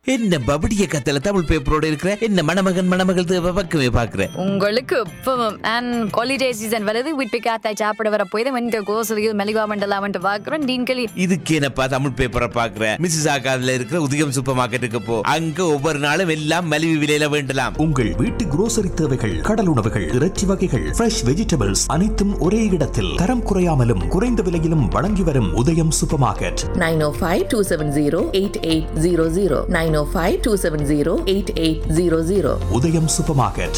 என்ன பபடிய கத்தல தமிழ் பேப்பரோட இருக்கிற என்ன மணமகன் மணமகள் தேவை பக்கமே பாக்குற உங்களுக்கு இப்பவும் அண்ட் ஹாலிடே சீசன் வருது வீட்டு காத்தாய் சாப்பிட வர போய் வந்து கோசலியில் மெலிவா மண்டலாமன்ட்டு பார்க்குறோம் நீங்களே இதுக்கு என்னப்பா தமிழ் பேப்பரை பாக்குற மிஸ்ஸஸ் ஆகாதுல இருக்கிற உதயம் சூப்பர் மார்க்கெட்டுக்கு போ அங்க ஒவ்வொரு நாளும் எல்லாம் மலிவு விலையில வேண்டலாம் உங்கள் வீட்டு grocery தேவைகள் கடல் உணவுகள் இறைச்சி வகைகள் ஃப்ரெஷ் வெஜிடபிள்ஸ் அனைத்தும் ஒரே இடத்தில் தரம் குறையாமலும் குறைந்த விலையிலும் வழங்கி வரும் உதயம் சூப்பர் மார்க்கெட் 905-270-8800 905-270-8800 உதயம் சூப்பர் மார்க்கெட்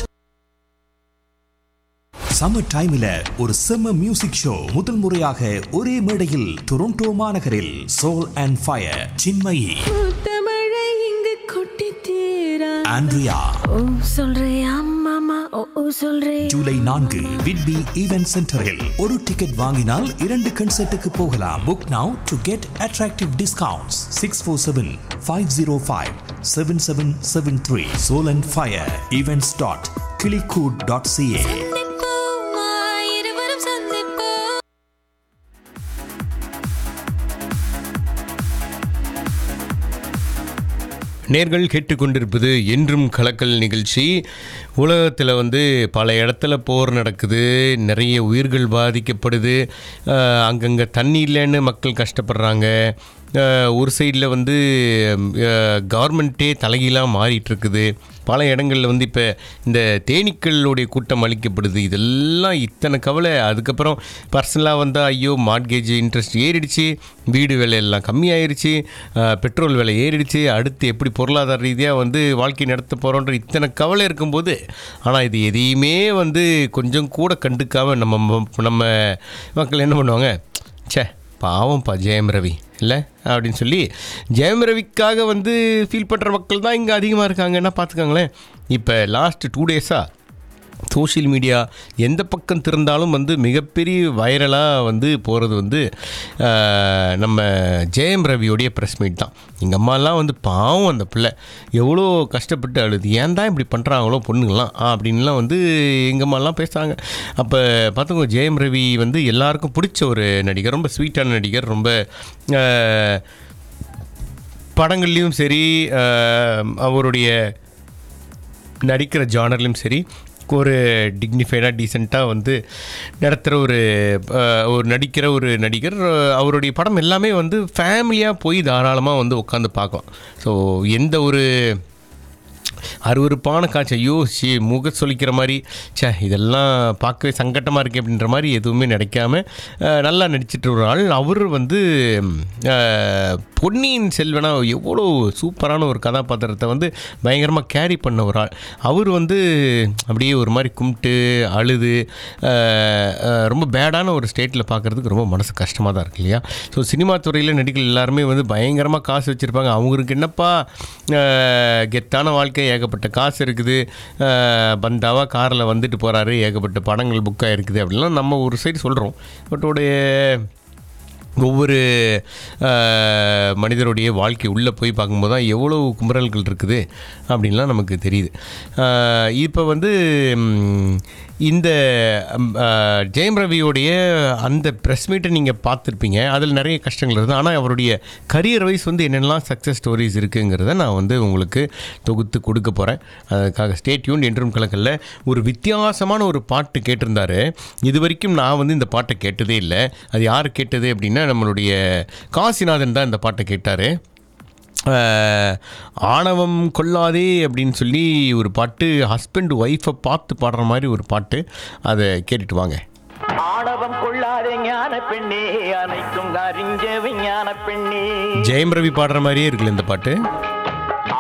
சம்மர் டைம்ல ஒரு செம்ம மியூசிக் ஷோ முதல் முறையாக ஒரே மேடையில் டொரண்டோ மாநகரில் சோல் அண்ட் ஃபயர் சின்மயி தமிழை இங்கு கொட்டி தீரா ஆண்ட்ரியா ஓ சொல்றியா மாமா ஓ ஓ சொல்றே ஜூலை நான்கு விட்பி ஈவென்ட் சென்டரில் ஒரு டிக்கெட் வாங்கினால் இரண்டு கன்சர்ட்டுக்கு போகலாம் book now to get attractive discounts six four seven five zero five seven seven seven three soul and fire events dot கிளிகூட் டாட் சிஏ சந்திப்போமா இருவரும் சந்திப்போம் நேர்கள் கேட்டுக்கொண்டிருப்பது என்றும் கலக்கல் நிகழ்ச்சி உலகத்தில் வந்து பல இடத்துல போர் நடக்குது நிறைய உயிர்கள் பாதிக்கப்படுது அஹ் அங்கங்கே தண்ணி இல்லைன்னு மக்கள் கஷ்டப்படுறாங்க அஹ் ஒரு சைடில் வந்து கவர்மெண்ட்டே தலைகீழாக மாறிட்டு இருக்குது பல இடங்களில் வந்து இப்போ இந்த தேனீக்களுடைய கூட்டம் அளிக்கப்படுது இதெல்லாம் இத்தனை கவலை அதுக்கப்புறம் பர்சனலாக வந்தால் ஐயோ மார்கேஜ் இன்ட்ரெஸ்ட் ஏறிடுச்சு வீடு விலை எல்லாம் கம்மியாயிருச்சு அஹ், பெட்ரோல் விலை ஏறிடுச்சு அடுத்து எப்படி பொருளாதார ரீதியாக வந்து வாழ்க்கை நடத்த போகிறோன்ற இத்தனை கவலை இருக்கும்போது ஆனால் இது எதையுமே வந்து கொஞ்சம் கூட கண்டுக்காமல் நம்ம ம- நம்ம மக்கள் என்ன பண்ணுவாங்க ச்சே பாவம்ப்பா ஜெயம் ரவி இல்லை அப்படின்னு சொல்லி ஜெயம் ரவிக்காக வந்து ஃபீல் பண்ணுற மக்கள் தான் இங்கே அதிகமாக இருக்காங்கன்னா பார்த்துக்கோங்களேன் இப்போ லாஸ்ட் டூ டேஸாக சோஷியல் மீடியா எந்த பக்கம் திறந்தாலும் வந்து மிகப்பெரிய வைரலாக வந்து போகிறது வந்து ஆஹ், நம்ம ஜெயம் ரவியோடைய ப்ரெஸ் மீட் தான் எங்கள் அம்மாலாம் வந்து பாவம் அந்த பிள்ளை எவ்வளோ கஷ்டப்பட்டு அழுது ஏன் தான் இப்படி பண்ணுறாங்களோ பொண்ணுங்களாம் ஆ, அப்படின்லாம் வந்து எங்கள் அம்மாலாம் பேசுகிறாங்க அப்போ பார்த்துக்கோ ஜெயம் ரவி வந்து எல்லாருக்கும் பிடிச்ச ஒரு நடிகர் ரொம்ப ஸ்வீட்டான நடிகர் ரொம்ப ஆஹ், படங்கள்லேயும் சரி ஆஹ், அவருடைய நடிக்கிற ஜானர்லையும் சரி ஒரு டிக்னிஃபைடாக டீசெண்டாக வந்து நடத்துகிற ஒரு அஹ், ஒரு நடிக்கிற ஒரு நடிகர் அஹ், அவருடைய படம் எல்லாமே வந்து ஃபேமிலியாக போய் தாராளமாக வந்து உட்காந்து பார்க்கலாம் ஸோ எந்த ஒரு அருவருப்பான காட்சி ஐயோ சி முக சொல்லிக்கிற மாதிரி ச்சே இதெல்லாம் பார்க்கவே சங்கட்டமாக இருக்கே அப்படின்ற மாதிரி எதுவுமே நினைக்காம அஹ், நல்லா நடிச்சிட்டு ஒரு ஆள் அவர் வந்து அஹ், பொன்னியின் செல்வனா எவ்வளோ சூப்பரான ஒரு கதாபாத்திரத்தை வந்து பயங்கரமாக கேரி பண்ண ஒரு ஆள் அவர் வந்து அப்படியே ஒரு மாதிரி கும்பிட்டு அழுது அஹ், அஹ், ரொம்ப பேடான ஒரு ஸ்டேட்டில் பார்க்குறதுக்கு ரொம்ப மனசு கஷ்டமாக தான் இருக்கு இல்லையா ஸோ சினிமா துறையில் நடிகர்கள் எல்லாருமே வந்து பயங்கரமாக காசு வச்சுருப்பாங்க அவங்களுக்கு என்னப்பா அஹ், கெத்தான வாழ்க்கை ஏகப்பட்ட காசு இருக்குது அஹ், பந்தாவா காரில் வந்துட்டு போகிறாரு ஏகப்பட்ட படங்கள் புக் ஆகிருக்குது அப்படின்லாம் நம்ம ஒரு சைடு சொல்கிறோம் பட் உடைய ஒவ்வொரு அஹ், மனிதருடைய வாழ்க்கை உள்ளே போய் பார்க்கும்போது தான் எவ்வளோ குமுறல்கள் இருக்குது அப்படின்லாம் நமக்கு தெரியுது இப்போ வந்து ம், இந்த ம், அஹ், ஜெயம் ரவியோடைய அந்த ப்ரெஸ் மீட்டை நீங்கள் பார்த்துருப்பீங்க அதில் நிறைய கஷ்டங்கள் இருக்குது ஆனால் அவருடைய கரியர் வைஸ் வந்து என்னென்னலாம் சக்ஸஸ் ஸ்டோரிஸ் இருக்குங்கிறத நான் வந்து உங்களுக்கு தொகுத்து கொடுக்க போகிறேன் அதுக்காக ஸ்டேட்யூன் என்றும் கலக்கல்ல ஒரு வித்தியாசமான ஒரு பாட்டு கேட்டிருந்தாரு இது வரைக்கும் நான் வந்து இந்த பாட்டை கேட்டதே இல்லை அது யார் கேட்டது அப்படின்னா நம்மளுடைய காசிநாதன் தான் இந்த பாட்டை கேட்டார் ஆணவம் கொள்ளாதே அப்படின்னு சொல்லி ஒரு பாட்டு ஹஸ்பண்ட் ஒய்ஃபை பார்த்து பாடுற மாதிரி ஒரு பாட்டு அதை கேட்டுட்டு வாங்க ஆணவம் கொள்ளாதே ஞான பெண்ணே அனைத்தும் அறிஞ்ச விஞ்ஞான பெண்ணே ஜெயம் ரவி பாடுற மாதிரியே இருக்குல்ல இந்த பாட்டு